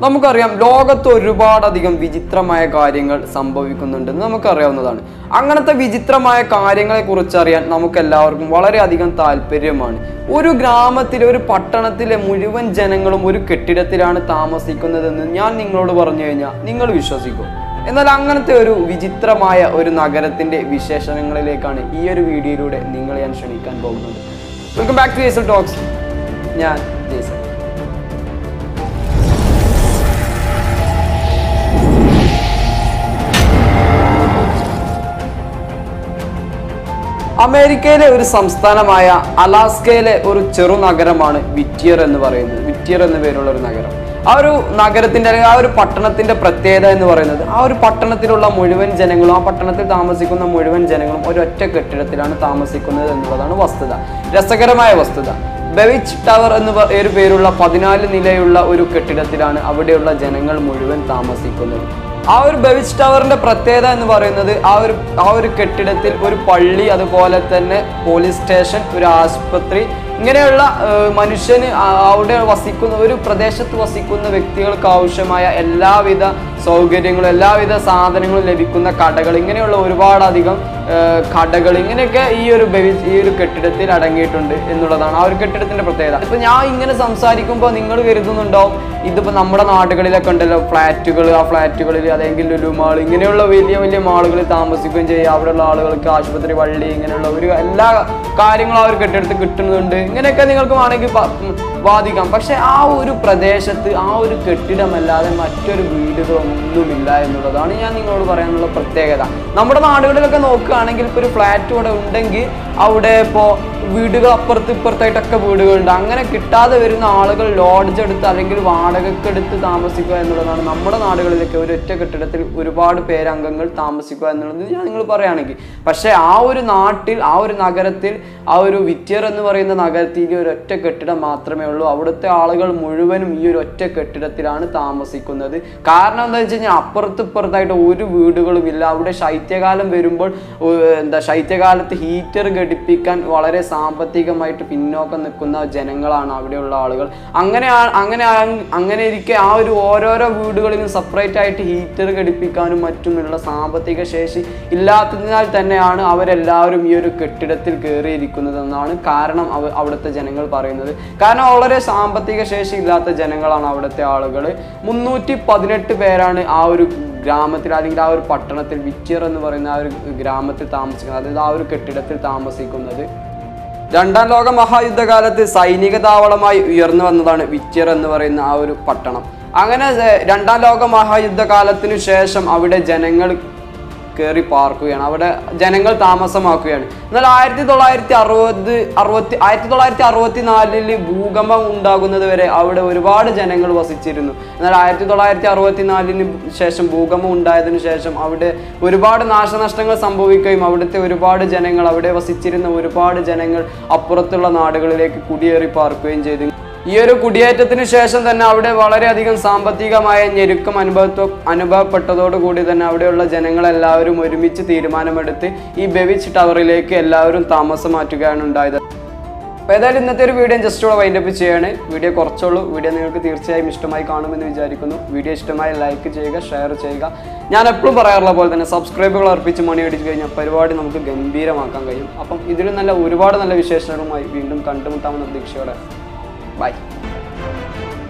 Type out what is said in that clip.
നമുക്കറിയാം ലോകത്ത് ഒരുപാടധികം വിചിത്രമായ കാര്യങ്ങൾ സംഭവിക്കുന്നുണ്ടെന്ന് നമുക്കറിയാവുന്നതാണ് അങ്ങനത്തെ വിചിത്രമായ കാര്യങ്ങളെ കുറിച്ച് അറിയാൻ നമുക്ക് എല്ലാവർക്കും വളരെയധികം താല്പര്യമാണ് ഒരു ഗ്രാമത്തിലെ ഒരു പട്ടണത്തിലെ മുഴുവൻ ജനങ്ങളും ഒരു കെട്ടിടത്തിലാണ് താമസിക്കുന്നതെന്ന് ഞാൻ നിങ്ങളോട് പറഞ്ഞു കഴിഞ്ഞാൽ നിങ്ങൾ വിശ്വസിക്കും എന്നാൽ അങ്ങനത്തെ ഒരു വിചിത്രമായ ഒരു നഗരത്തിന്റെ വിശേഷണങ്ങളിലേക്കാണ് ഈ ഒരു വീഡിയോയിലൂടെ നിങ്ങളെ ഞാൻ ക്ഷണിക്കാൻ പോകുന്നത് welcome back to Jason talks ഞാൻ ജേസൺ അമേരിക്കയിലെ ഒരു സംസ്ഥാനമായ അലാസ്കയിലെ ഒരു ചെറു നഗരമാണ് വിറ്റിയർ എന്ന് പറയുന്നത് വിറ്റിയർ എന്ന പേരുള്ള ഒരു നഗരം ആ ഒരു നഗരത്തിന്റെ അല്ലെങ്കിൽ ആ ഒരു പട്ടണത്തിന്റെ പ്രത്യേകത എന്ന് പറയുന്നത് ആ ഒരു പട്ടണത്തിലുള്ള മുഴുവൻ ജനങ്ങളും ആ പട്ടണത്തിൽ താമസിക്കുന്ന മുഴുവൻ ജനങ്ങളും ഒരൊറ്റ കെട്ടിടത്തിലാണ് താമസിക്കുന്നത് എന്നുള്ളതാണ് വസ്തുത രസകരമായ വസ്തുത ബെവിച്ച് ടവർ എന്ന് പ- ഒരു പേരുള്ള പതിനാല് നിലയുള്ള ഒരു കെട്ടിടത്തിലാണ് അവിടെയുള്ള ജനങ്ങൾ മുഴുവൻ താമസിക്കുന്നത് ആ ഒരു ബെവിച്ച് ടവറിന്റെ പ്രത്യേകത എന്ന് പറയുന്നത് ആ ഒരു ആ ഒരു കെട്ടിടത്തിൽ ഒരു പള്ളി അതുപോലെ തന്നെ പോലീസ് സ്റ്റേഷൻ ഒരു ആശുപത്രി ഇങ്ങനെയുള്ള ഏഹ്, മനുഷ്യന് ആ- അവിടെ വസിക്കുന്ന ഒരു പ്രദേശത്ത് വസിക്കുന്ന വ്യക്തികൾക്ക് ആവശ്യമായ എല്ലാവിധ സൗകര്യങ്ങളും എല്ലാവിധ സാധനങ്ങളും ലഭിക്കുന്ന കടകൾ ഇങ്ങനെയുള്ള ഒരുപാടധികം ഏഹ്, കടകൾ ഇങ്ങനെയൊക്കെ ഈ ഒരു ബെവി- ഈ ഒരു കെട്ടിടത്തിൽ അടങ്ങിയിട്ടുണ്ട് എന്നുള്ളതാണ് ആ ഒരു കെട്ടിടത്തിന്റെ പ്രത്യേകത ഇപ്പൊ ഞാൻ ഇങ്ങനെ സംസാരിക്കുമ്പോൾ നിങ്ങൾ കരുതുന്നുണ്ടാവും ഇതിപ്പോ നമ്മുടെ നാടുകളിലൊക്കെ ഉണ്ടല്ലോ ഫ്ലാറ്റുകൾ ആ ഫ്ലാറ്റുകളിൽ അല്ലെങ്കിൽ ലുലു മാൾ ഇങ്ങനെയുള്ള വലിയ വലിയ മാളുകളിൽ താമസിക്കുകയും ചെയ്യുക അവിടെയുള്ള ആളുകൾക്ക് ആശുപത്രി പള്ളി ഇങ്ങനെയുള്ള ഒരു എല്ലാ കാര്യങ്ങളും ആ ഒരു കെട്ടിടത്തിൽ കിട്ടുന്നുണ്ട് ഇങ്ങനെയൊക്കെ നിങ്ങൾക്ക് വേണമെങ്കിൽ പ- ഉം വാദിക്കാം പക്ഷെ ആ ഒരു പ്രദേശത്ത് ആ ഒരു കെട്ടിടമല്ലാതെ മറ്റൊരു വീടുകളൊന്നുമില്ല എന്നുള്ളതാണ് ഞാൻ നിങ്ങളോട് പറയാനുള്ള പ്രത്യേകത നമ്മുടെ നാടുകളിലൊക്കെ നോക്കുകയാണെങ്കിൽ ഇപ്പോൾ ഒരു ഫ്ലാറ്റ് ഇവിടെ ഉണ്ടെങ്കിൽ അവിടെ ഇപ്പോൾ വീടുകൾ അപ്പുറത്ത് ഇപ്പുറത്തായിട്ടൊക്കെ വീടുകളുണ്ട് അങ്ങനെ കിട്ടാതെ വരുന്ന ആളുകൾ ലോഡ്ജ് എടുത്ത് അല്ലെങ്കിൽ വാടകയ്ക്ക് എടുത്ത് താമസിക്കുക എന്നുള്ളതാണ് നമ്മുടെ നാടുകളിലൊക്കെ ഒരു ഒറ്റ കെട്ടിടത്തിൽ ഒരുപാട് പേരംഗങ്ങൾ താമസിക്കുക എന്നുള്ളത് ഞാൻ നിങ്ങൾ പറയുകയാണെങ്കിൽ പക്ഷേ ആ ഒരു നാട്ടിൽ ആ ഒരു നഗരത്തിൽ ആ ഒരു വിറ്റിയർ എന്ന് പറയുന്ന നഗരത്തിൽ ഈ ഒരു ഒറ്റ കെട്ടിടം മാത്രമേ ഉള്ളൂ അവിടുത്തെ ആളുകൾ മുഴുവനും ഈ ഒരു ഒറ്റ കെട്ടിടത്തിലാണ് താമസിക്കുന്നത് കാരണം എന്താ വെച്ച് കഴിഞ്ഞാൽ അപ്പുറത്ത് ഇപ്പുറത്തായിട്ട് ഒരു വീടുകളും ഇല്ല അവിടെ ശൈത്യകാലം വരുമ്പോൾ ഏർ എന്താ ശൈത്യകാലത്ത് ഹീറ്റർ ഘടിപ്പിക്കാൻ വളരെ സാമ്പത്തികമായിട്ട് പിന്നോക്കം നിൽക്കുന്ന ജനങ്ങളാണ് അവിടെയുള്ള ആളുകൾ അങ്ങനെ ആ- അങ്ങനെ ആ- അങ്ങനെ ഇരിക്കെ ആ ഒരു ഓരോരോ വീടുകളിലും സെപ്പറേറ്റ് ആയിട്ട് ഹീറ്റർ ഘടിപ്പിക്കാനും മറ്റുമുള്ള സാമ്പത്തിക ശേഷി ഇല്ലാത്തതിനാൽ തന്നെയാണ് അവരെല്ലാവരും ഈ ഒരു കെട്ടിടത്തിൽ കയറിയിരിക്കുന്നതെന്നാണ് കാരണം അവ അവിടുത്തെ ജനങ്ങൾ പറയുന്നത് കാരണം വളരെ സാമ്പത്തിക ശേഷി ഇല്ലാത്ത ജനങ്ങളാണ് അവിടുത്തെ ആളുകൾ മുന്നൂറ്റി പതിനെട്ട് പേരാണ് ആ ഒരു ഗ്രാമത്തിൽ അല്ലെങ്കിൽ ആ ഒരു പട്ടണത്തിൽ വിറ്റിയർ എന്ന് പറയുന്ന ആ ഒരു ഗ്രാമത്തിൽ താമസിക്കുന്നത് അതായത് ആ ഒരു കെട്ടിടത്തിൽ താമസിക്കുന്നത് രണ്ടാം ലോക മഹായുദ്ധകാലത്ത് സൈനിക താവളമായി ഉയർന്നു വന്നതാണ് വിറ്റിയർ എന്ന് പറയുന്ന ആ ഒരു പട്ടണം അങ്ങനെ ഏർ, രണ്ടാം ലോക മഹായുദ്ധകാലത്തിനു ശേഷം അവിടെ ജനങ്ങൾ കയറി പാർക്കുകയാണ് അവിടെ ജനങ്ങൾ താമസമാക്കുകയാണ് എന്നാൽ ആയിരത്തി തൊള്ളായിരത്തി അറുപത് അറുപത്തി ആയിരത്തി തൊള്ളായിരത്തി അറുപത്തി നാലില് ഭൂകമ്പം ഉണ്ടാകുന്നത് വരെ അവിടെ ഒരുപാട് ജനങ്ങൾ വസിച്ചിരുന്നു എന്നാൽ ആയിരത്തി തൊള്ളായിരത്തി അറുപത്തി നാലിന് ശേഷം ഭൂകമ്പം ഉണ്ടായതിനു ശേഷം അവിടെ ഒരുപാട് നാശനഷ്ടങ്ങൾ സംഭവിക്കുകയും അവിടുത്തെ ഒരുപാട് ജനങ്ങൾ അവിടെ വസിച്ചിരുന്ന ഒരുപാട് ജനങ്ങൾ അപ്പുറത്തുള്ള നാടുകളിലേക്ക് കുടിയേറി പാർക്കുകയും ചെയ്തു ഈ ഒരു കുടിയേറ്റത്തിന് ശേഷം തന്നെ അവിടെ വളരെയധികം സാമ്പത്തികമായ ഞെരുക്കം അനുഭവത്വ അനുഭവപ്പെട്ടതോടുകൂടി തന്നെ അവിടെയുള്ള ജനങ്ങളെല്ലാവരും ഒരുമിച്ച് തീരുമാനമെടുത്ത് ഈ ബെവിച്ച് ടവറിലേക്ക് എല്ലാവരും താമസം മാറ്റുകയാണ് ഉണ്ടായത് അപ്പോൾ ഏതായാലും ഇന്നത്തെ ഒരു വീഡിയോ ജസ്റ്റ് ഇവിടെ വൈൻഡപ്പ് ചെയ്യാണ് വീഡിയോ കുറച്ചുള്ളൂ വീഡിയോ നിങ്ങൾക്ക് തീർച്ചയായും ഇഷ്ടമായി കാണുമെന്ന് വിചാരിക്കുന്നു വീഡിയോ ഇഷ്ടമായി ലൈക്ക് ചെയ്യുക ഷെയർ ചെയ്യുക ഞാൻ എപ്പോഴും പറയാറുള്ള പോലെ തന്നെ സബ്സ്ക്രൈബുകൾ അർപ്പിച്ച് മണി അടിച്ച് കഴിഞ്ഞാൽ പരിപാടി നമുക്ക് ഗംഭീരമാക്കാൻ കഴിയും അപ്പം ഇതിലും നല്ല ഒരുപാട് നല്ല വിശേഷങ്ങളുമായി വീണ്ടും കണ്ടുമുട്ടാമെന്ന പ്രതീക്ഷയോടെ ബൈ